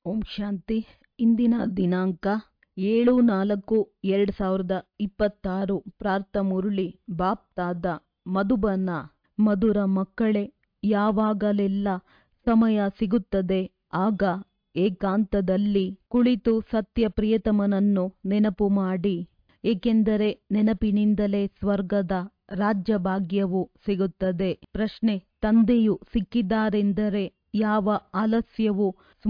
ಓಂ ಶಾಂತಿ ಇಂದಿನ ದಿನಾಂಕ ಏಳು ನಾಲ್ಕು ಎರಡು ಸಾವಿರದ ಇಪ್ಪತ್ತಾರು ಪ್ರಾರ್ಥ ಮುರಳಿ ಬಾಪ್ ತಾದ ಮಧುಬನ ಮಧುರ ಮಕ್ಕಳೇ ಯಾವಾಗಲೆಲ್ಲ ಸಮಯ ಸಿಗುತ್ತದೆ ಆಗ ಏಕಾಂತದಲ್ಲಿ ಕುಳಿತು ಸತ್ಯ ಪ್ರಿಯತಮನನ್ನು ನೆನಪು ಮಾಡಿ ಏಕೆಂದರೆ ನೆನಪಿನಿಂದಲೇ ಸ್ವರ್ಗದ ರಾಜ್ಯ ಭಾಗ್ಯವು ಸಿಗುತ್ತದೆ ಪ್ರಶ್ನೆ ತಂದೆಯು ಸಿಕ್ಕಿದ್ದಾರೆಂದರೆ ಯಾವ ಆಲಸ್ಯವು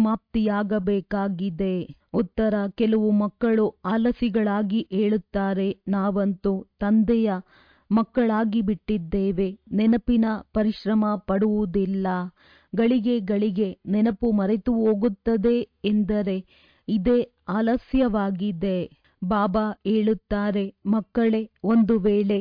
ಸಮಾಪ್ತಿಯಾಗಬೇಕಾಗಿದೆ ಉತ್ತರ ಕೆಲವು ಮಕ್ಕಳು ಆಲಸಿಗಳಾಗಿ ಹೇಳುತ್ತಾರೆ ನಾವಂತೂ ತಂದೆಯ ಮಕ್ಕಳಾಗಿ ಬಿಟ್ಟಿದ್ದೇವೆ ನೆನಪಿನ ಪರಿಶ್ರಮ ಪಡುವುದಿಲ್ಲ ಗಳಿಗೆ ಗಳಿಗೆ ನೆನಪು ಮರೆತು ಹೋಗುತ್ತದೆ ಎಂದರೆ ಇದೇ ಆಲಸ್ಯವಾಗಿದೆ ಬಾಬಾ ಹೇಳುತ್ತಾರೆ ಮಕ್ಕಳೇ ಒಂದು ವೇಳೆ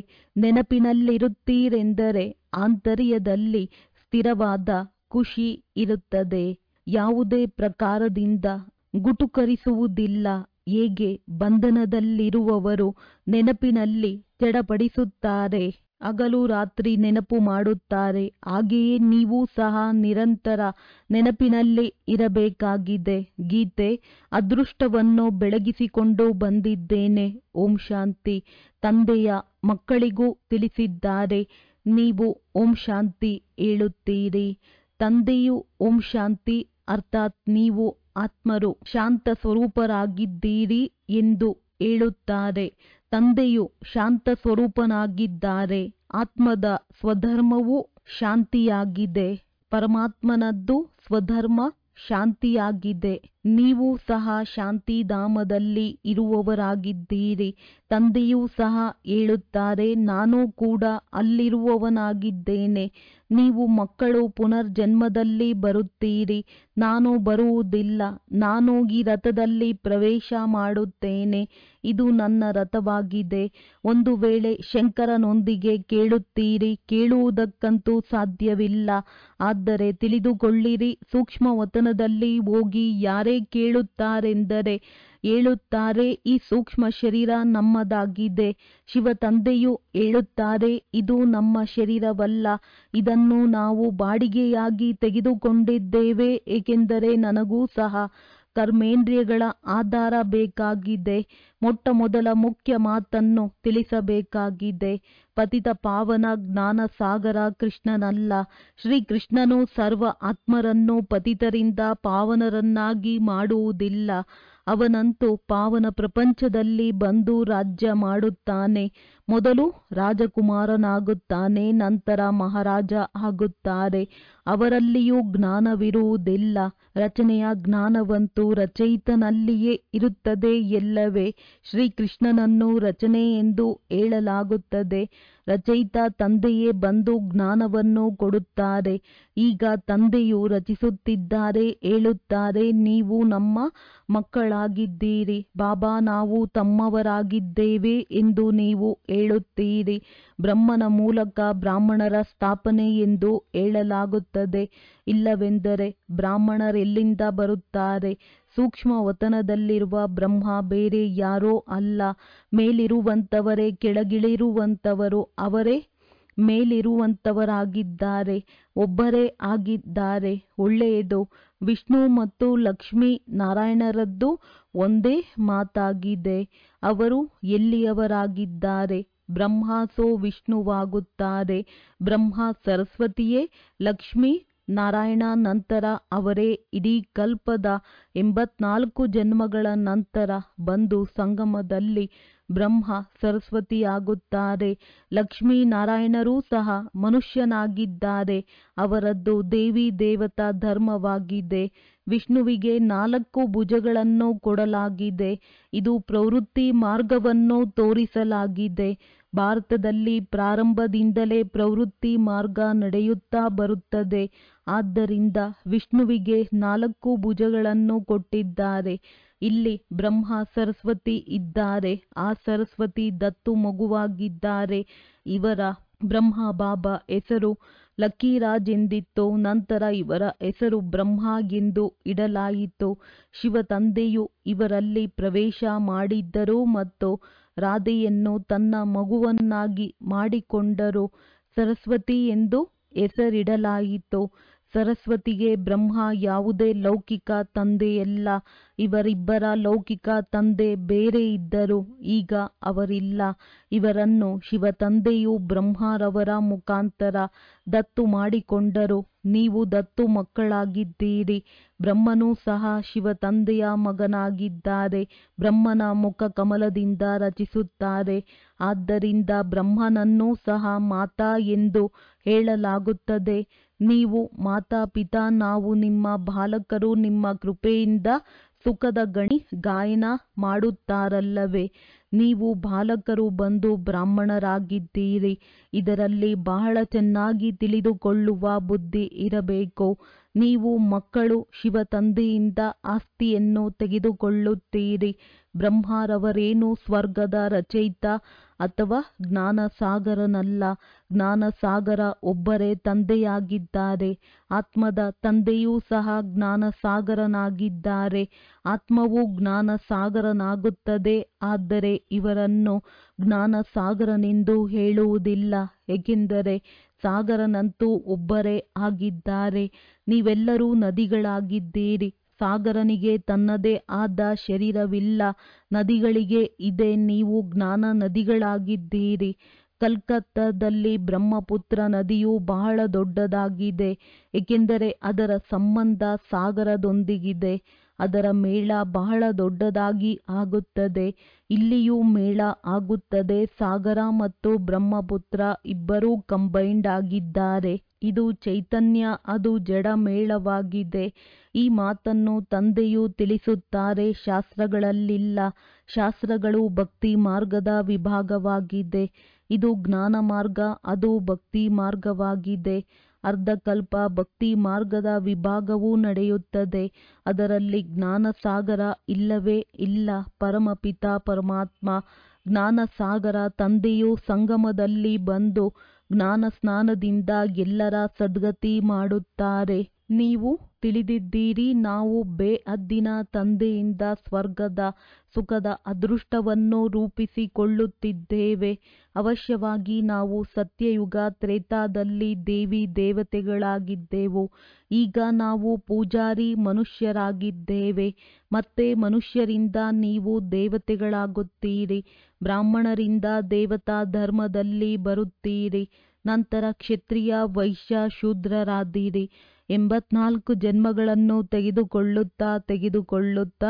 ನೆನಪಿನಲ್ಲಿರುತ್ತೀರೆಂದರೆ ಆಂತರ್ಯದಲ್ಲಿ ಸ್ಥಿರವಾದ ಖುಷಿ ಇರುತ್ತದೆ ಯಾವುದೇ ಪ್ರಕಾರದಿಂದ ಗುಟುಕರಿಸುವುದಿಲ್ಲ ಹೇಗೆ ಬಂಧನದಲ್ಲಿರುವವರು ನೆನಪಿನಲ್ಲಿ ಚಡಪಡಿಸುತ್ತಾರೆ ಹಗಲು ರಾತ್ರಿ ನೆನಪು ಮಾಡುತ್ತಾರೆ ಹಾಗೆಯೇ ನೀವು ಸಹ ನಿರಂತರ ನೆನಪಿನಲ್ಲಿ ಇರಬೇಕಾಗಿದೆ ಗೀತೆ ಅದೃಷ್ಟವನ್ನು ಬೆಳಗಿಸಿಕೊಂಡು ಬಂದಿದ್ದೇನೆ ಓಂ ಶಾಂತಿ ತಂದೆಯ ಮಕ್ಕಳಿಗೂ ತಿಳಿಸಿದ್ದಾರೆ ನೀವು ಓಂ ಶಾಂತಿ ಹೇಳುತ್ತೀರಿ ತಂದೆಯು ಓಂ ಶಾಂತಿ ಅರ್ಥಾತ್ ನೀವು ಆತ್ಮರು ಶಾಂತ ಸ್ವರೂಪರಾಗಿದ್ದೀರಿ ಎಂದು ಹೇಳುತ್ತಾರೆ ತಂದೆಯು ಶಾಂತ ಸ್ವರೂಪನಾಗಿದ್ದಾರೆ ಆತ್ಮದ ಸ್ವಧರ್ಮವು ಶಾಂತಿಯಾಗಿದೆ ಪರಮಾತ್ಮನದ್ದು ಸ್ವಧರ್ಮ ಶಾಂತಿಯಾಗಿದೆ ನೀವು ಸಹ ಶಾಂತಿಧಾಮದಲ್ಲಿ ಇರುವವರಾಗಿದ್ದೀರಿ ತಂದೆಯೂ ಸಹ ಹೇಳುತ್ತಾರೆ ನಾನು ಕೂಡ ಅಲ್ಲಿರುವವನಾಗಿದ್ದೇನೆ ನೀವು ಮಕ್ಕಳು ಪುನರ್ಜನ್ಮದಲ್ಲಿ ಬರುತ್ತೀರಿ ನಾನು ಬರುವುದಿಲ್ಲ ನಾನು ಈ ರಥದಲ್ಲಿ ಪ್ರವೇಶ ಮಾಡುತ್ತೇನೆ ಇದು ನನ್ನ ರಥವಾಗಿದೆ ಒಂದು ವೇಳೆ ಶಂಕರನೊಂದಿಗೆ ಕೇಳುತ್ತೀರಿ ಕೇಳುವುದಕ್ಕಂತೂ ಸಾಧ್ಯವಿಲ್ಲ ಆದರೆ ತಿಳಿದುಕೊಳ್ಳಿರಿ ಸೂಕ್ಷ್ಮ ವತನದಲ್ಲಿ ಹೋಗಿ ಯಾರೇ ಕೇಳುತ್ತಾರೆಂದರೆ ಹೇಳುತ್ತಾರೆ ಈ ಸೂಕ್ಷ್ಮ ಶರೀರ ನಮ್ಮದಾಗಿದೆ ಶಿವ ತಂದೆಯು ಹೇಳುತ್ತಾರೆ ಇದು ನಮ್ಮ ಶರೀರವಲ್ಲ ಇದನ್ನು ನಾವು ಬಾಡಿಗೆಯಾಗಿ ತೆಗೆದುಕೊಂಡಿದ್ದೇವೆ ಏಕೆಂದರೆ ನನಗೂ ಸಹ ಕರ್ಮೇಂದ್ರಿಯಗಳ ಆಧಾರ ಬೇಕಾಗಿದೆ ಮೊಟ್ಟ ಮೊದಲ ಮುಖ್ಯ ಮಾತನ್ನು ತಿಳಿಸಬೇಕಾಗಿದೆ ಪತಿತ ಪಾವನ ಜ್ಞಾನ ಸಾಗರ ಕೃಷ್ಣನಲ್ಲ ಶ್ರೀಕೃಷ್ಣನು ಸರ್ವ ಆತ್ಮರನ್ನು ಪತಿತರಿಂದ ಪಾವನರನ್ನಾಗಿ ಮಾಡುವುದಿಲ್ಲ ಅವನಂತೂ ಪಾವನ ಪ್ರಪಂಚದಲ್ಲಿ ಬಂದು ರಾಜ್ಯ ಮಾಡುತ್ತಾನೆ ಮೊದಲು ರಾಜಕುಮಾರನಾಗುತ್ತಾನೆ ನಂತರ ಮಹಾರಾಜ ಆಗುತ್ತಾರೆ ಅವರಲ್ಲಿಯೂ ಜ್ಞಾನವಿರುವುದಿಲ್ಲ ರಚನೆಯ ಜ್ಞಾನವಂತೂ ರಚಯಿತನಲ್ಲಿಯೇ ಇರುತ್ತದೆ ಎಲ್ಲವೇ ಶ್ರೀಕೃಷ್ಣನನ್ನು ರಚನೆ ಎಂದು ಹೇಳಲಾಗುತ್ತದೆ ರಚಯಿತ ತಂದೆಯೇ ಬಂದು ಜ್ಞಾನವನ್ನು ಕೊಡುತ್ತಾರೆ ಈಗ ತಂದೆಯು ರಚಿಸುತ್ತಿದ್ದಾರೆ ಹೇಳುತ್ತಾರೆ ನೀವು ನಮ್ಮ ಮಕ್ಕಳಾಗಿದ್ದೀರಿ ಬಾಬಾ ನಾವು ತಮ್ಮವರಾಗಿದ್ದೇವೆ ಎಂದು ನೀವು ಹೇಳುತ್ತೀರಿ ಬ್ರಹ್ಮನ ಮೂಲಕ ಬ್ರಾಹ್ಮಣರ ಸ್ಥಾಪನೆ ಎಂದು ಹೇಳಲಾಗುತ್ತದೆ ಇಲ್ಲವೆಂದರೆ ಬ್ರಾಹ್ಮಣರೆಲ್ಲಿಂದ ಬರುತ್ತಾರೆ ಸೂಕ್ಷ್ಮ ವತನದಲ್ಲಿರುವ ಬ್ರಹ್ಮ ಬೇರೆ ಯಾರೋ ಅಲ್ಲ ಮೇಲಿರುವಂತವರೇ ಕೆಳಗಿಳಿರುವಂತವರು ಅವರೇ ಮೇಲಿರುವಂತವರಾಗಿದ್ದಾರೆ ಒಬ್ಬರೇ ಆಗಿದ್ದಾರೆ ಒಳ್ಳೆಯದು ವಿಷ್ಣು ಮತ್ತು ಲಕ್ಷ್ಮೀ ನಾರಾಯಣರದ್ದು ಒಂದೇ ಮಾತಾಗಿದೆ ಅವರು ಎಲ್ಲಿಯವರಾಗಿದ್ದಾರೆ ಬ್ರಹ್ಮ ಸೋ ವಿಷ್ಣುವಾಗುತ್ತಾರೆ ಬ್ರಹ್ಮ ಸರಸ್ವತಿಯೇ ಲಕ್ಷ್ಮೀ ನಾರಾಯಣ ನಂತರ ಅವರೇ ಇಡೀ ಕಲ್ಪದ ಎಂಬತ್ನಾಲ್ಕು ಜನ್ಮಗಳ ನಂತರ ಬಂದು ಸಂಗಮದಲ್ಲಿ ಬ್ರಹ್ಮ ಸರಸ್ವತಿಯಾಗುತ್ತಾರೆ ಲಕ್ಷ್ಮೀ ನಾರಾಯಣರೂ ಸಹ ಮನುಷ್ಯನಾಗಿದ್ದಾರೆ ಅವರದ್ದು ದೇವಿ ದೇವತಾ ಧರ್ಮವಾಗಿದೆ ವಿಷ್ಣುವಿಗೆ ನಾಲ್ಕು ಭುಜಗಳನ್ನು ಕೊಡಲಾಗಿದೆ ಇದು ಪ್ರವೃತ್ತಿ ಮಾರ್ಗವನ್ನು ತೋರಿಸಲಾಗಿದೆ ಭಾರತದಲ್ಲಿ ಪ್ರಾರಂಭದಿಂದಲೇ ಪ್ರವೃತ್ತಿ ಮಾರ್ಗ ನಡೆಯುತ್ತಾ ಬರುತ್ತದೆ ಆದ್ದರಿಂದ ವಿಷ್ಣುವಿಗೆ ನಾಲ್ಕು ಭುಜಗಳನ್ನು ಕೊಟ್ಟಿದ್ದಾರೆ ಇಲ್ಲಿ ಬ್ರಹ್ಮ ಸರಸ್ವತಿ ಇದ್ದಾರೆ ಆ ಸರಸ್ವತಿ ದತ್ತು ಮಗುವಾಗಿದ್ದಾರೆ ಇವರ ಬ್ರಹ್ಮ ಬಾಬಾ ಹೆಸರು ಲಕ್ಕೀರಾಜ್ ಎಂದಿತ್ತು ನಂತರ ಇವರ ಹೆಸರು ಬ್ರಹ್ಮ ಎಂದು ಇಡಲಾಯಿತು ಶಿವ ತಂದೆಯು ಇವರಲ್ಲಿ ಪ್ರವೇಶ ಮಾಡಿದ್ದರು ಮತ್ತು ರಾಧೆಯನ್ನು ತನ್ನ ಮಗುವನ್ನಾಗಿ ಮಾಡಿಕೊಂಡರು ಸರಸ್ವತಿ ಎಂದು ಹೆಸರಿಡಲಾಯಿತು ಸರಸ್ವತಿಗೆ ಬ್ರಹ್ಮ ಯಾವುದೇ ಲೌಕಿಕ ತಂದೆಯಲ್ಲ ಇವರಿಬ್ಬರ ಲೌಕಿಕ ತಂದೆ ಬೇರೆ ಇದ್ದರು ಈಗ ಅವರಿಲ್ಲ ಇವರನ್ನು ಶಿವ ತಂದೆಯು ಬ್ರಹ್ಮರವರ ಮುಖಾಂತರ ದತ್ತು ಮಾಡಿಕೊಂಡರು ನೀವು ದತ್ತು ಮಕ್ಕಳಾಗಿದ್ದೀರಿ ಬ್ರಹ್ಮನೂ ಸಹ ಶಿವ ತಂದೆಯ ಮಗನಾಗಿದ್ದಾರೆ ಬ್ರಹ್ಮನ ಮುಖ ಕಮಲದಿಂದ ರಚಿಸುತ್ತಾರೆ ಆದ್ದರಿಂದ ಬ್ರಹ್ಮನನ್ನೂ ಸಹ ಮಾತಾ ಎಂದು ಹೇಳಲಾಗುತ್ತದೆ ನೀವು ಮಾತಾ ಪಿತಾ ನಾವು ನಿಮ್ಮ ಬಾಲಕರು ನಿಮ್ಮ ಕೃಪೆಯಿಂದ ಸುಖದ ಗಣಿ ಗಾಯನ ಮಾಡುತ್ತಾರಲ್ಲವೇ ನೀವು ಬಾಲಕರು ಬಂದು ಬ್ರಾಹ್ಮಣರಾಗಿದ್ದೀರಿ ಇದರಲ್ಲಿ ಬಹಳ ಚೆನ್ನಾಗಿ ತಿಳಿದುಕೊಳ್ಳುವ ಬುದ್ಧಿ ಇರಬೇಕು ನೀವು ಮಕ್ಕಳು ಶಿವ ತಂದೆಯಿಂದ ಆಸ್ತಿಯನ್ನು ತೆಗೆದುಕೊಳ್ಳುತ್ತೀರಿ ಬ್ರಹ್ಮರವರೇನು ಸ್ವರ್ಗದ ರಚಯಿತ ಅಥವಾ ಜ್ಞಾನಸಾಗರನಲ್ಲ ಜ್ಞಾನಸಾಗರ ಒಬ್ಬರೇ ತಂದೆಯಾಗಿದ್ದಾರೆ ಆತ್ಮದ ತಂದೆಯೂ ಸಹ ಜ್ಞಾನಸಾಗರನಾಗಿದ್ದಾರೆ ಆತ್ಮವು ಜ್ಞಾನಸಾಗರನಾಗುತ್ತದೆ ಆದರೆ ಇವರನ್ನು ಜ್ಞಾನಸಾಗರನೆಂದು ಹೇಳುವುದಿಲ್ಲ ಏಕೆಂದರೆ ಸಾಗರನಂತೂ ಒಬ್ಬರೇ ಆಗಿದ್ದಾರೆ ನೀವೆಲ್ಲರೂ ನದಿಗಳಾಗಿದ್ದೀರಿ ಸಾಗರನಿಗೆ ತನ್ನದೇ ಆದ ಶರೀರವಿಲ್ಲ ನದಿಗಳಿಗೆ ಇದೆ ನೀವು ಜ್ಞಾನ ನದಿಗಳಾಗಿದ್ದೀರಿ ಕಲ್ಕತ್ತಾದಲ್ಲಿ ಬ್ರಹ್ಮಪುತ್ರ ನದಿಯು ಬಹಳ ದೊಡ್ಡದಾಗಿದೆ ಏಕೆಂದರೆ ಅದರ ಸಂಬಂಧ ಸಾಗರದೊಂದಿಗಿದೆ ಅದರ ಮೇಳ ಬಹಳ ದೊಡ್ಡದಾಗಿ ಆಗುತ್ತದೆ ಇಲ್ಲಿಯೂ ಮೇಳ ಆಗುತ್ತದೆ ಸಾಗರ ಮತ್ತು ಬ್ರಹ್ಮಪುತ್ರ ಇಬ್ಬರೂ ಕಂಬೈಂಡ್ ಆಗಿದ್ದಾರೆ ಇದು ಚೈತನ್ಯ ಅದು ಜಡ ಮೇಳವಾಗಿದೆ ಈ ಮಾತನ್ನು ತಂದೆಯು ತಿಳಿಸುತ್ತಾರೆ ಶಾಸ್ತ್ರಗಳಲ್ಲಿಲ್ಲ ಶಾಸ್ತ್ರಗಳು ಭಕ್ತಿ ಮಾರ್ಗದ ವಿಭಾಗವಾಗಿದೆ ಇದು ಜ್ಞಾನ ಮಾರ್ಗ ಅದು ಭಕ್ತಿ ಮಾರ್ಗವಾಗಿದೆ ಅರ್ಧಕಲ್ಪ ಭಕ್ತಿ ಮಾರ್ಗದ ವಿಭಾಗವೂ ನಡೆಯುತ್ತದೆ ಅದರಲ್ಲಿ ಜ್ಞಾನಸಾಗರ ಇಲ್ಲವೇ ಇಲ್ಲ ಪರಮಪಿತ ಪರಮಾತ್ಮ ಜ್ಞಾನಸಾಗರ ತಂದೆಯು ಸಂಗಮದಲ್ಲಿ ಬಂದು ಜ್ಞಾನ ಸ್ನಾನದಿಂದ ಎಲ್ಲರ ಸದ್ಗತಿ ಮಾಡುತ್ತಾರೆ ನೀವು ತಿಳಿದಿದ್ದೀರಿ ನಾವು ಬೇಅದ್ದಿನ ತಂದೆಯಿಂದ ಸ್ವರ್ಗದ ಸುಖದ ಅದೃಷ್ಟವನ್ನು ರೂಪಿಸಿಕೊಳ್ಳುತ್ತಿದ್ದೇವೆ ಅವಶ್ಯವಾಗಿ ನಾವು ಸತ್ಯಯುಗ ತ್ರೇತಾದಲ್ಲಿ ದೇವಿ ದೇವತೆಗಳಾಗಿದ್ದೆವು ಈಗ ನಾವು ಪೂಜಾರಿ ಮನುಷ್ಯರಾಗಿದ್ದೇವೆ ಮತ್ತೆ ಮನುಷ್ಯರಿಂದ ನೀವು ದೇವತೆಗಳಾಗುತ್ತೀರಿ ಬ್ರಾಹ್ಮಣರಿಂದ ದೇವತಾ ಧರ್ಮದಲ್ಲಿ ಬರುತ್ತೀರಿ ನಂತರ ಕ್ಷತ್ರಿಯ ವೈಶ್ಯ ಶೂದ್ರರಾದಿರಿ ಎಂಬತ್ನಾಲ್ಕು ಜನ್ಮಗಳನ್ನು ತೆಗೆದುಕೊಳ್ಳುತ್ತಾ ತೆಗೆದುಕೊಳ್ಳುತ್ತಾ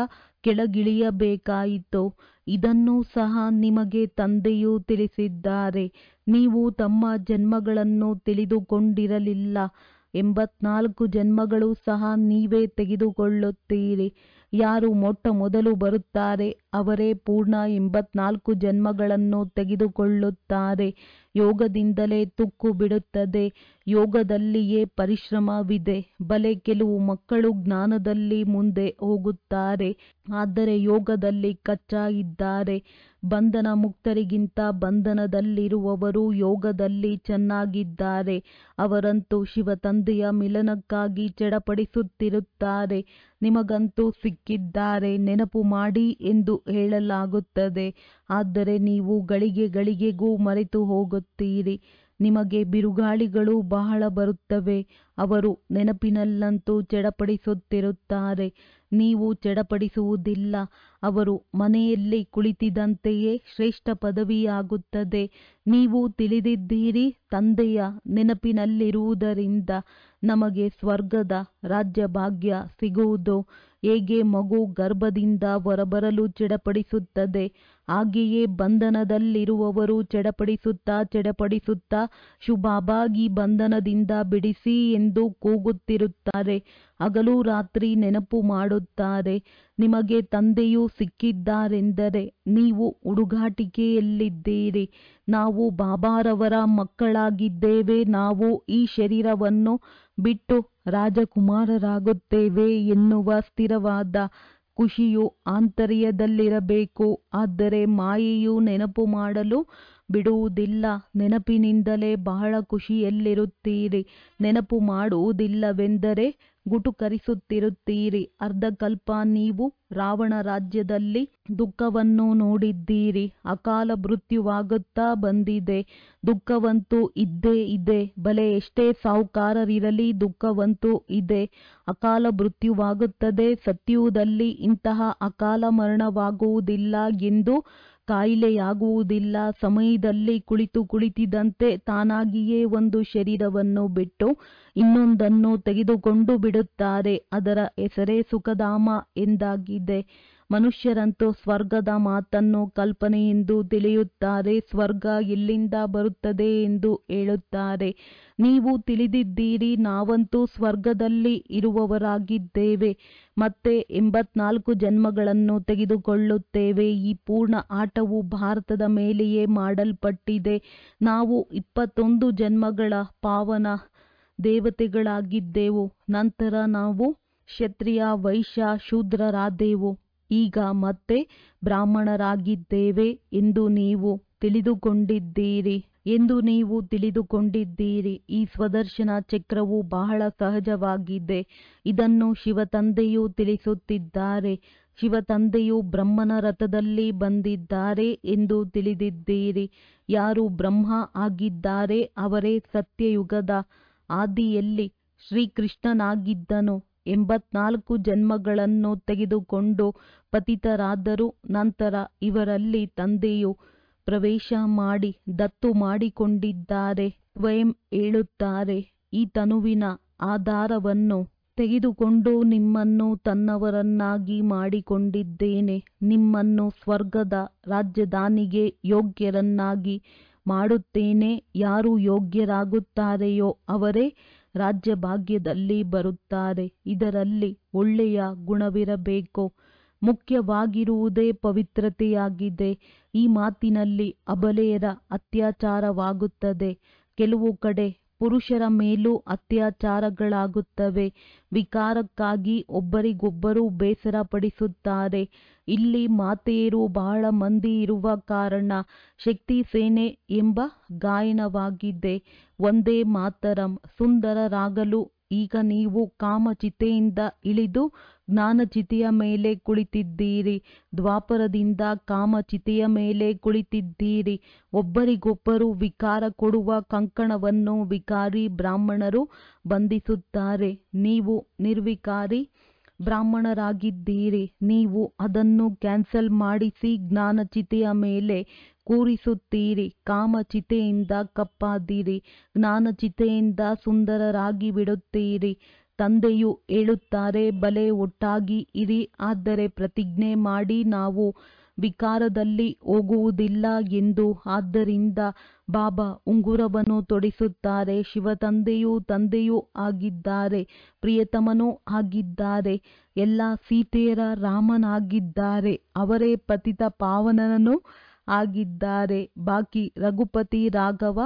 ಕೆಳಗಿಳಿಯಬೇಕಾಯಿತು ಇದನ್ನೂ ಸಹ ನಿಮಗೆ ತಂದೆಯು ತಿಳಿಸಿದ್ದಾರೆ ನೀವು ತಮ್ಮ ಜನ್ಮಗಳನ್ನು ತಿಳಿದುಕೊಂಡಿರಲಿಲ್ಲ ಎಂಬತ್ನಾಲ್ಕು ಜನ್ಮಗಳು ಸಹ ನೀವೇ ತೆಗೆದುಕೊಳ್ಳುತ್ತೀರಿ ಯಾರು ಮೊಟ್ಟ ಮೊದಲು ಬರುತ್ತಾರೆ ಅವರೇ ಪೂರ್ಣ ಎಂಬತ್ನಾಲ್ಕು ಜನ್ಮಗಳನ್ನು ತೆಗೆದುಕೊಳ್ಳುತ್ತಾರೆ ಯೋಗದಿಂದಲೇ ತುಕ್ಕು ಬಿಡುತ್ತದೆ ಯೋಗದಲ್ಲಿಯೇ ಪರಿಶ್ರಮವಿದೆ ಬಲೆ ಕೆಲವು ಮಕ್ಕಳು ಜ್ಞಾನದಲ್ಲಿ ಮುಂದೆ ಹೋಗುತ್ತಾರೆ ಆದರೆ ಯೋಗದಲ್ಲಿ ಕಚ್ಚಾ ಇದ್ದಾರೆ ಬಂಧನ ಮುಕ್ತರಿಗಿಂತ ಬಂಧನದಲ್ಲಿರುವವರು ಯೋಗದಲ್ಲಿ ಚೆನ್ನಾಗಿದ್ದಾರೆ ಅವರಂತೂ ಶಿವ ತಂದೆಯ ಮಿಲನಕ್ಕಾಗಿ ಚಡಪಡಿಸುತ್ತಿರುತ್ತಾರೆ ನಿಮಗಂತೂ ಸಿಕ್ಕಿದ್ದಾರೆ ನೆನಪು ಮಾಡಿ ಎಂದು ಹೇಳಲಾಗುತ್ತದೆ ಆದರೆ ನೀವು ಗಳಿಗೆ ಗಳಿಗೆಗೂ ಮರೆತು ಹೋಗುತ್ತೀರಿ ನಿಮಗೆ ಬಿರುಗಾಳಿಗಳು ಬಹಳ ಬರುತ್ತವೆ ಅವರು ನೆನಪಿನಲ್ಲಂತೂ ಚಡಪಡಿಸುತ್ತಿರುತ್ತಾರೆ ನೀವು ಚಡಪಡಿಸುವುದಿಲ್ಲ ಅವರು ಮನೆಯಲ್ಲಿ ಕುಳಿತಿದ್ದಂತೆಯೇ ಶ್ರೇಷ್ಠ ಪದವಿಯಾಗುತ್ತದೆ ನೀವು ತಿಳಿದಿದ್ದೀರಿ ತಂದೆಯ ನೆನಪಿನಲ್ಲಿರುವುದರಿಂದ ನಮಗೆ ಸ್ವರ್ಗದ ರಾಜ್ಯಭಾಗ್ಯ ಸಿಗುವುದು ಹೇಗೆ ಮಗು ಗರ್ಭದಿಂದ ಹೊರಬರಲು ಚಡಪಡಿಸುತ್ತದೆ ಹಾಗೆಯೇ ಬಂಧನದಲ್ಲಿರುವವರು ಚಡಪಡಿಸುತ್ತಾ ಚಡಪಡಿಸುತ್ತಾ ಶುಭಾಭಾಗಿ ಬಂಧನದಿಂದ ಬಿಡಿಸಿ ಎಂದು ಕೂಗುತ್ತಿರುತ್ತಾರೆ ಹಗಲು ರಾತ್ರಿ ನೆನಪು ಮಾಡುತ್ತಾರೆ ನಿಮಗೆ ತಂದೆಯು ಸಿಕ್ಕಿದ್ದಾರೆಂದರೆ ನೀವು ಹುಡುಗಾಟಿಕೆಯಲ್ಲಿದ್ದೀರಿ ನಾವು ಬಾಬಾರವರ ಮಕ್ಕಳಾಗಿದ್ದೇವೆ ನಾವು ಈ ಶರೀರವನ್ನು ಬಿಟ್ಟು ರಾಜಕುಮಾರರಾಗುತ್ತೇವೆ ಎನ್ನುವ ಸ್ಥಿರವಾದ ಖುಷಿಯು ಆಂತರ್ಯದಲ್ಲಿರಬೇಕು ಆದರೆ ಮಾಯೆಯು ನೆನಪು ಮಾಡಲು ಬಿಡುವುದಿಲ್ಲ ನೆನಪಿನಿಂದಲೇ ಬಹಳ ಖುಷಿಯಲ್ಲಿರುತ್ತೀರಿ ನೆನಪು ಮಾಡುವುದಿಲ್ಲವೆಂದರೆ ಗುಟುಕರಿಸುತ್ತಿರುತ್ತೀರಿ ಅರ್ಧಕಲ್ಪ ನೀವು ರಾವಣ ರಾಜ್ಯದಲ್ಲಿ ದುಃಖವನ್ನು ನೋಡಿದ್ದೀರಿ ಅಕಾಲ ಮೃತ್ಯುವಾಗುತ್ತಾ ಬಂದಿದೆ ದುಃಖವಂತೂ ಇದ್ದೇ ಇದೆ ಬಲೆ ಎಷ್ಟೇ ಸಾಹುಕಾರರಿರಲಿ ದುಃಖವಂತೂ ಇದೆ ಅಕಾಲ ಮೃತ್ಯುವಾಗುತ್ತದೆ ಸತ್ಯುವುದಲ್ಲಿ ಇಂತಹ ಅಕಾಲ ಮರಣವಾಗುವುದಿಲ್ಲ ಎಂದು ಕಾಯಿಲೆಯಾಗುವುದಿಲ್ಲ ಸಮಯದಲ್ಲಿ ಕುಳಿತು ಕುಳಿತಿದ್ದಂತೆ ತಾನಾಗಿಯೇ ಒಂದು ಶರೀರವನ್ನು ಬಿಟ್ಟು ಇನ್ನೊಂದನ್ನು ತೆಗೆದುಕೊಂಡು ಬಿಡುತ್ತಾರೆ ಅದರ ಹೆಸರೇ ಸುಖಧಾಮ ಎಂದಾಗಿದೆ ಮನುಷ್ಯರಂತೂ ಸ್ವರ್ಗದ ಮಾತನ್ನು ಕಲ್ಪನೆ ಎಂದು ತಿಳಿಯುತ್ತಾರೆ ಸ್ವರ್ಗ ಎಲ್ಲಿಂದ ಬರುತ್ತದೆ ಎಂದು ಹೇಳುತ್ತಾರೆ ನೀವು ತಿಳಿದಿದ್ದೀರಿ ನಾವಂತೂ ಸ್ವರ್ಗದಲ್ಲಿ ಇರುವವರಾಗಿದ್ದೇವೆ ಮತ್ತೆ ಎಂಬತ್ನಾಲ್ಕು ಜನ್ಮಗಳನ್ನು ತೆಗೆದುಕೊಳ್ಳುತ್ತೇವೆ ಈ ಪೂರ್ಣ ಆಟವು ಭಾರತದ ಮೇಲೆಯೇ ಮಾಡಲ್ಪಟ್ಟಿದೆ ನಾವು ಇಪ್ಪತ್ತೊಂದು ಜನ್ಮಗಳ ಪಾವನ ದೇವತೆಗಳಾಗಿದ್ದೆವು ನಂತರ ನಾವು ಕ್ಷತ್ರಿಯ ವೈಶ್ಯ ಶೂದ್ರರಾದೆವು ಈಗ ಮತ್ತೆ ಬ್ರಾಹ್ಮಣರಾಗಿದ್ದೇವೆ ಎಂದು ನೀವು ತಿಳಿದುಕೊಂಡಿದ್ದೀರಿ ಎಂದು ನೀವು ತಿಳಿದುಕೊಂಡಿದ್ದೀರಿ ಈ ಸ್ವದರ್ಶನ ಚಕ್ರವು ಬಹಳ ಸಹಜವಾಗಿದೆ ಇದನ್ನು ಶಿವತಂದೆಯು ತಿಳಿಸುತ್ತಿದ್ದಾರೆ ಶಿವತಂದೆಯು ಬ್ರಹ್ಮನ ರಥದಲ್ಲಿ ಬಂದಿದ್ದಾರೆ ಎಂದು ತಿಳಿದಿದ್ದೀರಿ ಯಾರು ಬ್ರಹ್ಮ ಆಗಿದ್ದಾರೆ ಅವರೇ ಸತ್ಯಯುಗದ ಆದಿಯಲ್ಲಿ ಶ್ರೀಕೃಷ್ಣನಾಗಿದ್ದನು ಎಂಬತ್ನಾಲ್ಕು ಜನ್ಮಗಳನ್ನು ತೆಗೆದುಕೊಂಡು ಪತಿತರಾದರು ನಂತರ ಇವರಲ್ಲಿ ತಂದೆಯು ಪ್ರವೇಶ ಮಾಡಿ ದತ್ತು ಮಾಡಿಕೊಂಡಿದ್ದಾರೆ ಸ್ವಯಂ ಹೇಳುತ್ತಾರೆ ಈ ತನುವಿನ ಆಧಾರವನ್ನು ತೆಗೆದುಕೊಂಡು ನಿಮ್ಮನ್ನು ತನ್ನವರನ್ನಾಗಿ ಮಾಡಿಕೊಂಡಿದ್ದೇನೆ ನಿಮ್ಮನ್ನು ಸ್ವರ್ಗದ ರಾಜಧಾನಿಗೆ ಯೋಗ್ಯರನ್ನಾಗಿ ಮಾಡುತ್ತೇನೆ ಯಾರು ಯೋಗ್ಯರಾಗುತ್ತಾರೆಯೋ ಅವರೇ ರಾಜ್ಯಭಾಗ್ಯದಲ್ಲಿ ಬರುತ್ತಾರೆ ಇದರಲ್ಲಿ ಒಳ್ಳೆಯ ಗುಣವಿರಬೇಕು ಮುಖ್ಯವಾಗಿರುವುದೇ ಪವಿತ್ರತೆಯಾಗಿದೆ ಈ ಮಾತಿನಲ್ಲಿ ಅಬಲೆಯರ ಅತ್ಯಾಚಾರವಾಗುತ್ತದೆ ಕೆಲವು ಕಡೆ ಪುರುಷರ ಮೇಲೂ ಅತ್ಯಾಚಾರಗಳಾಗುತ್ತವೆ ವಿಕಾರಕ್ಕಾಗಿ ಒಬ್ಬರಿಗೊಬ್ಬರು ಬೇಸರಪಡಿಸುತ್ತಾರೆ ಇಲ್ಲಿ ಮಾತೆಯರು ಬಹಳ ಮಂದಿ ಇರುವ ಕಾರಣ ಶಕ್ತಿ ಸೇನೆ ಎಂಬ ಗಾಯನವಾಗಿದೆ ಒಂದೇ ಮಾತರಂ ಸುಂದರರಾಗಲು ಈಗ ನೀವು ಕಾಮಚಿತೆಯಿಂದ ಇಳಿದು ಜ್ಞಾನಚಿತೆಯ ಮೇಲೆ ಕುಳಿತಿದ್ದೀರಿ ದ್ವಾಪರದಿಂದ ಕಾಮಚಿತೆಯ ಮೇಲೆ ಕುಳಿತಿದ್ದೀರಿ ಒಬ್ಬರಿಗೊಬ್ಬರು ವಿಕಾರ ಕೊಡುವ ಕಂಕಣವನ್ನು ವಿಕಾರಿ ಬ್ರಾಹ್ಮಣರು ಬಂಧಿಸುತ್ತಾರೆ ನೀವು ನಿರ್ವಿಕಾರಿ ಬ್ರಾಹ್ಮಣರಾಗಿದ್ದೀರಿ ನೀವು ಅದನ್ನು ಕ್ಯಾನ್ಸಲ್ ಮಾಡಿಸಿ ಜ್ಞಾನಚಿತೆಯ ಮೇಲೆ ಕೂರಿಸುತ್ತೀರಿ ಕಾಮಚಿತೆಯಿಂದ ಕಪ್ಪಾದಿರಿ ಜ್ಞಾನಚಿತೆಯಿಂದ ಸುಂದರರಾಗಿ ಬಿಡುತ್ತೀರಿ ತಂದೆಯು ಹೇಳುತ್ತಾರೆ ಬಲೆ ಒಟ್ಟಾಗಿ ಇರಿ ಆದರೆ ಪ್ರತಿಜ್ಞೆ ಮಾಡಿ ನಾವು ವಿಕಾರದಲ್ಲಿ ಹೋಗುವುದಿಲ್ಲ ಎಂದು ಆದ್ದರಿಂದ ಬಾಬಾ ಉಂಗುರವನ್ನು ತೊಡಿಸುತ್ತಾರೆ ಶಿವತಂದೆಯೂ ತಂದೆಯೂ ಆಗಿದ್ದಾರೆ ಪ್ರಿಯತಮನೂ ಆಗಿದ್ದಾರೆ ಎಲ್ಲ ಸೀತೆಯರ ರಾಮನಾಗಿದ್ದಾರೆ ಅವರೇ ಪತಿತ ಪಾವನನೂ ಆಗಿದ್ದಾರೆ ಬಾಕಿ ರಘುಪತಿ ರಾಘವ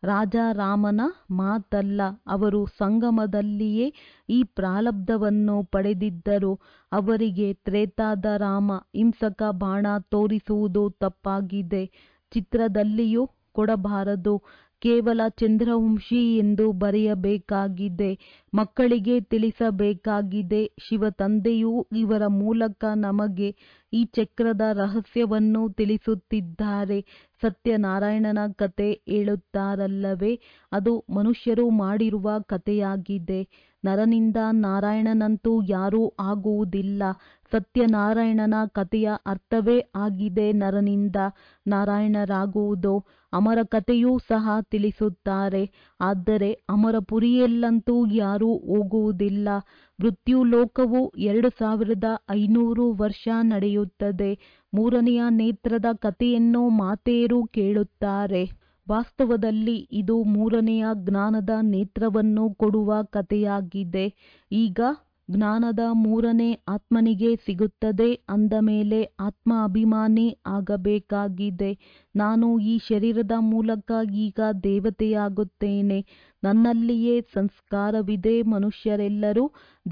ರಾಜಾರಾಮನ ಮಾತಲ್ಲ ಅವರು ಸಂಗಮದಲ್ಲಿಯೇ ಈ ಪ್ರಾರಬ್ಧವನ್ನು ಪಡೆದಿದ್ದರು ಅವರಿಗೆ ತ್ರೇತಾದ ರಾಮ ಹಿಂಸಕ ಬಾಣ ತೋರಿಸುವುದು ತಪ್ಪಾಗಿದೆ ಚಿತ್ರದಲ್ಲಿಯೂ ಕೊಡಬಾರದು ಕೇವಲ ಚಂದ್ರವಂಶಿ ಎಂದು ಬರೆಯಬೇಕಾಗಿದೆ ಮಕ್ಕಳಿಗೆ ತಿಳಿಸಬೇಕಾಗಿದೆ ಶಿವತಂದೆಯು ಇವರ ಮೂಲಕ ನಮಗೆ ಈ ಚಕ್ರದ ರಹಸ್ಯವನ್ನು ತಿಳಿಸುತ್ತಿದ್ದಾರೆ ಸತ್ಯನಾರಾಯಣನ ಕತೆ ಹೇಳುತ್ತಾರಲ್ಲವೇ ಅದು ಮನುಷ್ಯರು ಮಾಡಿರುವ ಕಥೆಯಾಗಿದೆ ನರನಿಂದ ನಾರಾಯಣನಂತೂ ಯಾರೂ ಆಗುವುದಿಲ್ಲ ಸತ್ಯನಾರಾಯಣನ ಕಥೆಯ ಅರ್ಥವೇ ಆಗಿದೆ ನರನಿಂದ ನಾರಾಯಣರಾಗುವುದು ಅಮರ ಕಥೆಯೂ ಸಹ ತಿಳಿಸುತ್ತಾರೆ ಆದರೆ ಅಮರಪುರಿಯಲ್ಲಂತೂ ಯಾರೂ ಹೋಗುವುದಿಲ್ಲ ಮೃತ್ಯುಲೋಕವು ಎರಡು ಸಾವಿರದ ಐನೂರು ವರ್ಷ ನಡೆಯುತ್ತದೆ ಮೂರನೆಯ ನೇತ್ರದ ಕಥೆಯನ್ನು ಮಾತೆಯರು ಕೇಳುತ್ತಾರೆ ವಾಸ್ತವದಲ್ಲಿ ಇದು ಮೂರನೆಯ ಜ್ಞಾನದ ನೇತ್ರವನ್ನು ಕೊಡುವ ಕಥೆಯಾಗಿದೆ ಈಗ ಜ್ಞಾನದ ಮೂರನೇ ಆತ್ಮನಿಗೆ ಸಿಗುತ್ತದೆ ಅಂದ ಮೇಲೆ ಆತ್ಮ ಅಭಿಮಾನಿ ಆಗಬೇಕಾಗಿದೆ ನಾನು ಈ ಶರೀರದ ಮೂಲಕ ಈಗ ದೇವತೆಯಾಗುತ್ತೇನೆ ನನ್ನಲ್ಲಿಯೇ ಸಂಸ್ಕಾರವಿದೆ ಮನುಷ್ಯರೆಲ್ಲರೂ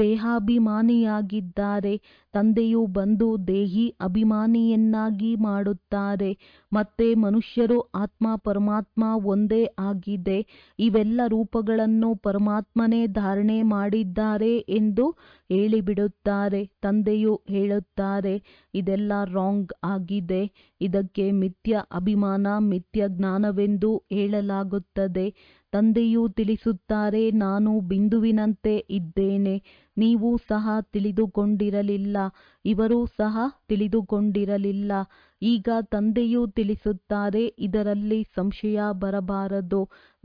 ದೇಹಾಭಿಮಾನಿಯಾಗಿದ್ದಾರೆ ತಂದೆಯು ಬಂದು ದೇಹಿ ಅಭಿಮಾನಿಯನ್ನಾಗಿ ಮಾಡುತ್ತಾರೆ ಮತ್ತೆ ಮನುಷ್ಯರು ಆತ್ಮ ಪರಮಾತ್ಮ ಒಂದೇ ಆಗಿದೆ ಇವೆಲ್ಲ ರೂಪಗಳನ್ನು ಪರಮಾತ್ಮನೇ ಧಾರಣೆ ಮಾಡಿದ್ದಾರೆ ಎಂದು ಹೇಳಿಬಿಡುತ್ತಾರೆ ತಂದೆಯು ಹೇಳುತ್ತಾರೆ ಇದೆಲ್ಲ ರಾಂಗ್ ಆಗಿದೆ ಇದಕ್ಕೆ ಮಿಥ್ಯ ಅಭಿಮಾನ ಮಿಥ್ಯ ಜ್ಞಾನವೆಂದು ಹೇಳಲಾಗುತ್ತದೆ ತಂದೆಯು ತಿಳಿಸುತ್ತಾರೆ ನಾನು ಬಿಂದುವಿನಂತೆ ಇದ್ದೇನೆ ನೀವು ಸಹ ತಿಳಿದುಕೊಂಡಿರಲಿಲ್ಲ ಇವರು ಸಹ ತಿಳಿದುಕೊಂಡಿರಲಿಲ್ಲ ಈಗ ತಂದೆಯು ತಿಳಿಸುತ್ತಾರೆ ಇದರಲ್ಲಿ ಸಂಶಯ ಬರಬಾರದು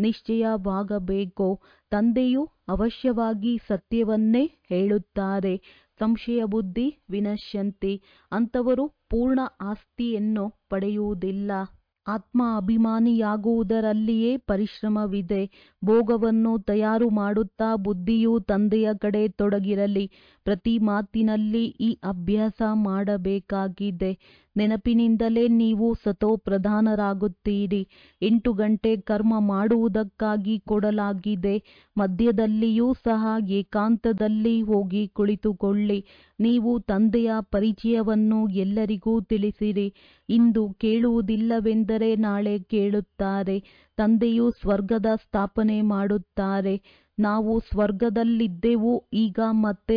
ನಿಶ್ಚಯವಾಗಬೇಕು ತಂದೆಯು ಅವಶ್ಯವಾಗಿ ಸತ್ಯವನ್ನೇ ಹೇಳುತ್ತಾರೆ ಸಂಶಯ ಬುದ್ಧಿ ವಿನಶ್ಯಂತಿ ಅಂಥವರು ಪೂರ್ಣ ಆಸ್ತಿಯನ್ನು ಪಡೆಯುವುದಿಲ್ಲ ಆತ್ಮ ಅಭಿಮಾನಿಯಾಗುವುದರಲ್ಲಿಯೇ ಪರಿಶ್ರಮವಿದೆ ಭೋಗವನ್ನು ತಯಾರು ಮಾಡುತ್ತಾ ಬುದ್ಧಿಯು ತಂದೆಯ ಕಡೆ ತೊಡಗಿರಲಿ ಪ್ರತಿ ಮಾತಿನಲ್ಲಿ ಈ ಅಭ್ಯಾಸ ಮಾಡಬೇಕಾಗಿದೆ ನೆನಪಿನಿಂದಲೇ ನೀವು ಸತೋ ಪ್ರಧಾನರಾಗುತ್ತೀರಿ ಎಂಟು ಗಂಟೆ ಕರ್ಮ ಮಾಡುವುದಕ್ಕಾಗಿ ಕೊಡಲಾಗಿದೆ ಮಧ್ಯದಲ್ಲಿಯೂ ಸಹ ಏಕಾಂತದಲ್ಲಿ ಹೋಗಿ ಕುಳಿತುಕೊಳ್ಳಿ ನೀವು ತಂದೆಯ ಪರಿಚಯವನ್ನು ಎಲ್ಲರಿಗೂ ತಿಳಿಸಿರಿ ಇಂದು ಕೇಳುವುದಿಲ್ಲವೆಂದರೆ ನಾಳೆ ಕೇಳುತ್ತಾರೆ ತಂದೆಯು ಸ್ವರ್ಗದ ಸ್ಥಾಪನೆ ಮಾಡುತ್ತಾರೆ ನಾವು ಸ್ವರ್ಗದಲ್ಲಿದ್ದೆವು ಈಗ ಮತ್ತೆ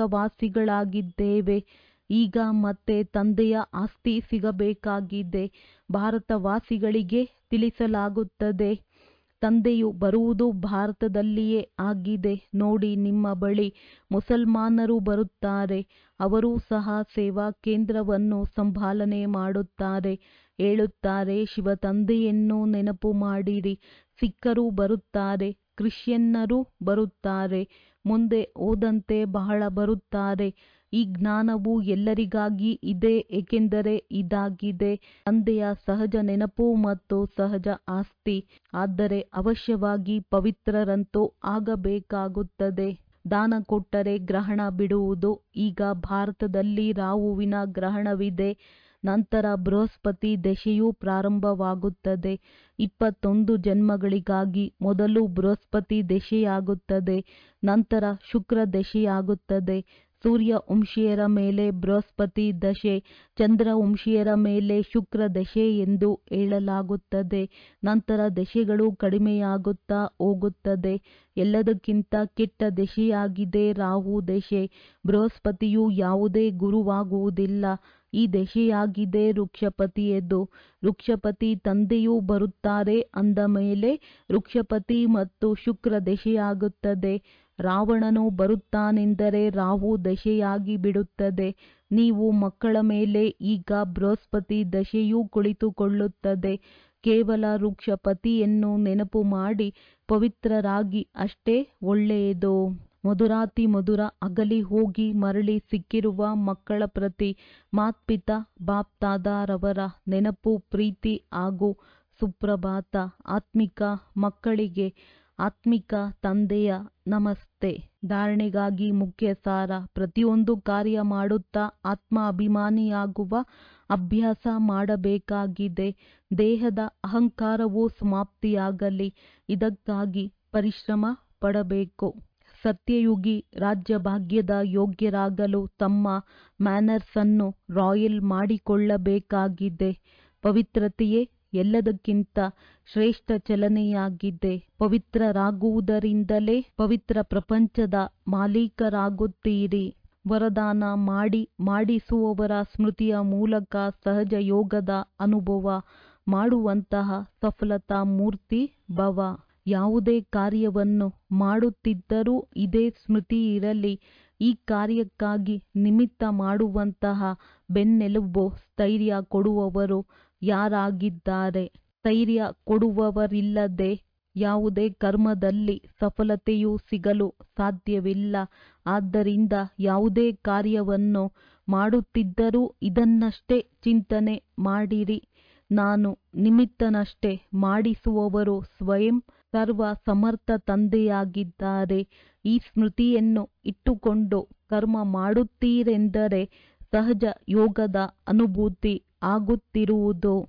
ನರಕವಾಸಿಗಳಾಗಿದ್ದೇವೆ ಈಗ ಮತ್ತೆ ತಂದೆಯ ಆಸ್ತಿ ಸಿಗಬೇಕಾಗಿದೆ ಭಾರತವಾಸಿಗಳಿಗೆ ತಿಳಿಸಲಾಗುತ್ತದೆ ತಂದೆಯು ಬರುವುದು ಭಾರತದಲ್ಲಿಯೇ ಆಗಿದೆ ನೋಡಿ ನಿಮ್ಮ ಬಳಿ ಮುಸಲ್ಮಾನರು ಬರುತ್ತಾರೆ ಅವರೂ ಸಹ ಸೇವಾ ಕೇಂದ್ರವನ್ನು ಸಂಭಾಲನೆ ಮಾಡುತ್ತಾರೆ ಹೇಳುತ್ತಾರೆ ಶಿವ ತಂದೆಯನ್ನು ನೆನಪು ಮಾಡಿರಿ ಸಿಖ್ಖರು ಬರುತ್ತಾರೆ ಕ್ರಿಶ್ಚಿಯನ್ನರು ಬರುತ್ತಾರೆ ಮುಂದೆ ಹೋದಂತೆ ಬಹಳ ಬರುತ್ತಾರೆ ಈ ಜ್ಞಾನವು ಎಲ್ಲರಿಗಾಗಿ ಇದೆ ಏಕೆಂದರೆ ಇದಾಗಿದೆ ತಂದೆಯ ಸಹಜ ನೆನಪು ಮತ್ತು ಸಹಜ ಆಸ್ತಿ ಆದರೆ ಅವಶ್ಯವಾಗಿ ಪವಿತ್ರರಂತೂ ಆಗಬೇಕಾಗುತ್ತದೆ ದಾನ ಕೊಟ್ಟರೆ ಗ್ರಹಣ ಬಿಡುವುದು ಈಗ ಭಾರತದಲ್ಲಿ ರಾಹುವಿನ ಗ್ರಹಣವಿದೆ ನಂತರ ಬೃಹಸ್ಪತಿ ದಶೆಯು ಪ್ರಾರಂಭವಾಗುತ್ತದೆ ಇಪ್ಪತ್ತೊಂದು ಜನ್ಮಗಳಿಗಾಗಿ ಮೊದಲು ಬೃಹಸ್ಪತಿ ದಶೆಯಾಗುತ್ತದೆ ನಂತರ ಶುಕ್ರ ದಶೆಯಾಗುತ್ತದೆ ಸೂರ್ಯ ವಂಶೀಯರ ಮೇಲೆ ಬೃಹಸ್ಪತಿ ದಶೆ ಚಂದ್ರ ವಂಶೀಯರ ಮೇಲೆ ಶುಕ್ರ ದಶೆ ಎಂದು ಹೇಳಲಾಗುತ್ತದೆ ನಂತರ ದಶೆಗಳು ಕಡಿಮೆಯಾಗುತ್ತಾ ಹೋಗುತ್ತದೆ ಎಲ್ಲದಕ್ಕಿಂತ ಕೆಟ್ಟ ದಶೆಯಾಗಿದೆ ರಾಹು ದಶೆ ಬೃಹಸ್ಪತಿಯು ಯಾವುದೇ ಗುರುವಾಗುವುದಿಲ್ಲ ಈ ದಶೆಯಾಗಿದೆ ವೃಕ್ಷಪತಿಯದು ವೃಕ್ಷಪತಿ ತಂದೆಯೂ ಬರುತ್ತಾರೆ ಅಂದ ಮೇಲೆ ವೃಕ್ಷಪತಿ ಮತ್ತು ಶುಕ್ರ ದಶೆಯಾಗುತ್ತದೆ ರಾವಣನು ಬರುತ್ತಾನೆಂದರೆ ರಾಹು ದಶೆಯಾಗಿ ಬಿಡುತ್ತದೆ ನೀವು ಮಕ್ಕಳ ಮೇಲೆ ಈಗ ಬೃಹಸ್ಪತಿ ದಶೆಯೂ ಕುಳಿತುಕೊಳ್ಳುತ್ತದೆ ಕೇವಲ ವೃಕ್ಷಪತಿಯನ್ನು ನೆನಪು ಮಾಡಿ ಪವಿತ್ರರಾಗಿ ಅಷ್ಟೇ ಒಳ್ಳೆಯದು ಮಧುರಾತಿ ಮಧುರ ಅಗಲಿ ಹೋಗಿ ಮರಳಿ ಸಿಕ್ಕಿರುವ ಮಕ್ಕಳ ಪ್ರತಿ ಮಾತ್ಪಿತಾ ಬಾಪ್ತಾದಾರವರ ನೆನಪು ಪ್ರೀತಿ ಹಾಗೂ ಸುಪ್ರಭಾತ ಆತ್ಮಿಕ ಮಕ್ಕಳಿಗೆ ಆತ್ಮಿಕ ತಂದೆಯ ನಮಸ್ತೆ ಧಾರಣೆಗಾಗಿ ಮುಖ್ಯ ಸಾರ ಪ್ರತಿಯೊಂದು ಕಾರ್ಯ ಮಾಡುತ್ತಾ ಆತ್ಮ ಅಭಿಮಾನಿಯಾಗುವ ಅಭ್ಯಾಸ ಮಾಡಬೇಕಾಗಿದೆ ದೇಹದ ಅಹಂಕಾರವು ಸಮಾಪ್ತಿಯಾಗಲಿ ಇದಕ್ಕಾಗಿ ಪರಿಶ್ರಮ ಪಡಬೇಕು ಸತ್ಯಯುಗಿ ರಾಜ್ಯಭಾಗ್ಯದ ಯೋಗ್ಯರಾಗಲು ತಮ್ಮ ಮ್ಯಾನರ್ಸ್ ಅನ್ನು ರಾಯಲ್ ಮಾಡಿಕೊಳ್ಳಬೇಕಾಗಿದೆ ಪವಿತ್ರತೆಯೇ ಎಲ್ಲದಕ್ಕಿಂತ ಶ್ರೇಷ್ಠ ಚಲನೆಯಾಗಿದೆ ಪವಿತ್ರರಾಗುವುದರಿಂದಲೇ ಪವಿತ್ರ ಪ್ರಪಂಚದ ಮಾಲೀಕರಾಗುತ್ತೀರಿ ವರದಾನ ಮಾಡಿ ಮಾಡಿಸುವವರ ಸ್ಮೃತಿಯ ಮೂಲಕ ಸಹಜ ಯೋಗದ ಅನುಭವ ಮಾಡುವಂತಹ ಸಫಲತಾ ಮೂರ್ತಿ ಭವ ಯಾವುದೇ ಕಾರ್ಯವನ್ನು ಮಾಡುತ್ತಿದ್ದರೂ ಇದೇ ಸ್ಮೃತಿ ಇರಲಿ ಈ ಕಾರ್ಯಕ್ಕಾಗಿ ನಿಮಿತ್ತ ಮಾಡುವಂತಹ ಬೆನ್ನೆಲುಬು ಸ್ಥೈರ್ಯ ಕೊಡುವವರು ಯಾರಾಗಿದ್ದಾರೆ ಸ್ಥೈರ್ಯ ಕೊಡುವವರಿಲ್ಲದೆ ಯಾವುದೇ ಕರ್ಮದಲ್ಲಿ ಸಫಲತೆಯು ಸಿಗಲು ಸಾಧ್ಯವಿಲ್ಲ ಆದ್ದರಿಂದ ಯಾವುದೇ ಕಾರ್ಯವನ್ನು ಮಾಡುತ್ತಿದ್ದರೂ ಇದನ್ನಷ್ಟೇ ಚಿಂತನೆ ಮಾಡಿರಿ ನಾನು ನಿಮಿತ್ತನಷ್ಟೇ ಮಾಡಿಸುವವರು ಸ್ವಯಂ ಸರ್ವ ಸಮರ್ಥ ತಂದೆಯಾಗಿದ್ದಾರೆ ಈ ಸ್ಮೃತಿಯನ್ನು ಇಟ್ಟುಕೊಂಡು ಕರ್ಮ ಮಾಡುತ್ತೀರೆಂದರೆ ಸಹಜ ಯೋಗದ ಅನುಭೂತಿ ಆಗುತ್ತಿರುವುದು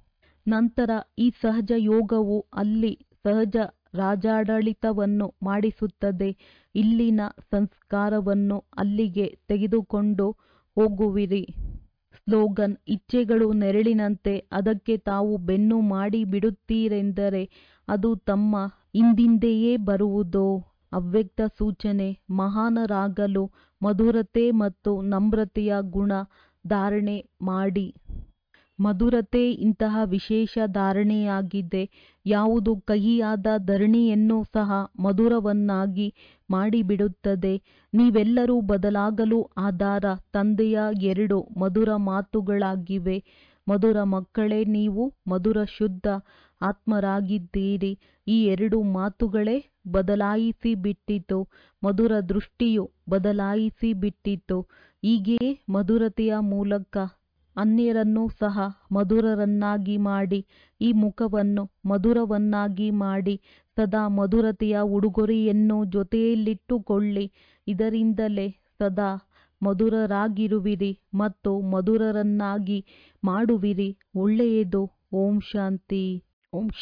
ನಂತರ ಈ ಸಹಜ ಯೋಗವು ಅಲ್ಲಿ ಸಹಜ ರಾಜಾಡಳಿತವನ್ನು ಮಾಡಿಸುತ್ತದೆ ಇಲ್ಲಿನ ಸಂಸ್ಕಾರವನ್ನು ಅಲ್ಲಿಗೆ ತೆಗೆದುಕೊಂಡು ಹೋಗುವಿರಿ ಸ್ಲೋಗನ್ ಇಚ್ಛೆಗಳು ನೆರಳಿನಂತೆ ಅದಕ್ಕೆ ತಾವು ಬೆನ್ನು ಮಾಡಿ ಬಿಡುತ್ತೀರೆಂದರೆ ಅದು ತಮ್ಮ ಹಿಂದಿಂದೆಯೇ ಬರುವುದು ಅವ್ಯಕ್ತ ಸೂಚನೆ ಮಹಾನರಾಗಲು ಮಧುರತೆ ಮತ್ತು ನಮ್ರತೆಯ ಗುಣ ಧಾರಣೆ ಮಾಡಿ ಮಧುರತೆ ಇಂತಹ ವಿಶೇಷ ಧಾರಣೆಯಾಗಿದೆ ಯಾವುದು ಕಹಿಯಾದ ಧರಣಿಯನ್ನು ಸಹ ಮಧುರವನ್ನಾಗಿ ಮಾಡಿಬಿಡುತ್ತದೆ ನೀವೆಲ್ಲರೂ ಬದಲಾಗಲು ಆಧಾರ ತಂದೆಯ ಎರಡು ಮಧುರ ಮಾತುಗಳಾಗಿವೆ ಮಧುರ ಮಕ್ಕಳೇ ನೀವು ಮಧುರ ಶುದ್ಧ ಆತ್ಮರಾಗಿದ್ದೀರಿ ಈ ಎರಡು ಮಾತುಗಳೇ ಬದಲಾಯಿಸಿಬಿಟ್ಟಿತು ಮಧುರ ದೃಷ್ಟಿಯು ಬದಲಾಯಿಸಿಬಿಟ್ಟಿತು ಹೀಗೆಯೇ ಮಧುರತೆಯ ಮೂಲಕ ಅನ್ಯರನ್ನು ಸಹ ಮಧುರರನ್ನಾಗಿ ಮಾಡಿ ಈ ಮುಖವನ್ನು ಮಧುರವನ್ನಾಗಿ ಮಾಡಿ ಸದಾ ಮಧುರತೆಯ ಉಡುಗೊರೆಯನ್ನು ಜೊತೆಯಲ್ಲಿಟ್ಟುಕೊಳ್ಳಿ ಇದರಿಂದಲೇ ಸದಾ ಮಧುರರಾಗಿರುವಿರಿ ಮತ್ತು ಮಧುರರನ್ನಾಗಿ ಮಾಡುವಿರಿ ಒಳ್ಳೆಯದು ಓಂ ಶಾಂತಿ ಓಂ